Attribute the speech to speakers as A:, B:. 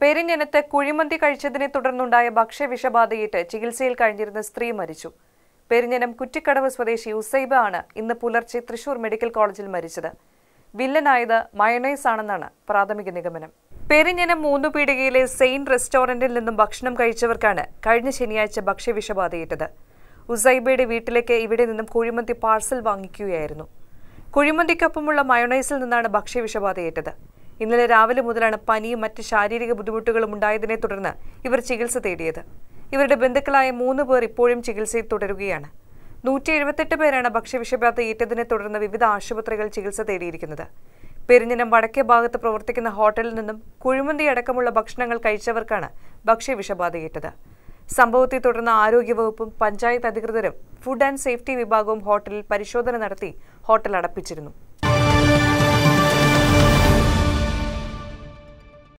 A: പെരിഞ്ഞനത്ത് കുഴിമന്തി കഴിച്ചതിനെ തുടർന്നുണ്ടായ ഭക്ഷ്യവിഷബാധയേറ്റ് ചികിത്സയിൽ കഴിഞ്ഞിരുന്ന സ്ത്രീ മരിച്ചു പെരിഞ്ഞനം കുറ്റിക്കടവ് സ്വദേശി ഉസൈബ ആണ് ഇന്ന് പുലർച്ചെ തൃശൂർ മെഡിക്കൽ കോളേജിൽ മരിച്ചത് വില്ലനായത് മയണൈസ് ആണെന്നാണ് പ്രാഥമിക നിഗമനം പെരിഞ്ഞനം മൂന്നുപീടികയിലെ സെയിന്റ് റെസ്റ്റോറന്റിൽ നിന്നും ഭക്ഷണം കഴിച്ചവർക്കാണ് കഴിഞ്ഞ ശനിയാഴ്ച ഭക്ഷ്യവിഷബാധയേറ്റത് ഉസൈബയുടെ വീട്ടിലേക്ക് ഇവിടെ നിന്നും കുഴിമന്തി പാഴ്സൽ വാങ്ങിക്കുകയായിരുന്നു കുഴിമന്തിക്കൊപ്പമുള്ള മയോണൈസിൽ നിന്നാണ് ഭക്ഷ്യവിഷബാധയേറ്റത് ഇന്നലെ രാവിലെ മുതലാണ് പനിയും മറ്റ് ശാരീരിക ബുദ്ധിമുട്ടുകളും ഉണ്ടായതിനെ തുടർന്ന് ഇവർ ചികിത്സ തേടിയത് ഇവരുടെ ബന്ധുക്കളായ മൂന്ന് പേർ ഇപ്പോഴും ചികിത്സയിൽ തുടരുകയാണ് നൂറ്റി എഴുപത്തെട്ട് പേരാണ് ഭക്ഷ്യവിഷബാധ ഏറ്റതിനെ തുടർന്ന് വിവിധ ആശുപത്രികൾ ചികിത്സ തേടിയിരിക്കുന്നത് പെരിഞ്ഞനം വടക്കേ ഭാഗത്ത് പ്രവർത്തിക്കുന്ന ഹോട്ടലിൽ നിന്നും കുഴിമന്തി അടക്കമുള്ള ഭക്ഷണങ്ങൾ കഴിച്ചവർക്കാണ് ഭക്ഷ്യവിഷബാധയേറ്റത് സംഭവത്തെ തുടർന്ന് ആരോഗ്യവകുപ്പും പഞ്ചായത്ത് അധികൃതരും ഫുഡ് ആൻഡ് സേഫ്റ്റി വിഭാഗവും ഹോട്ടലിൽ പരിശോധന നടത്തി ഹോട്ടൽ അടപ്പിച്ചിരുന്നു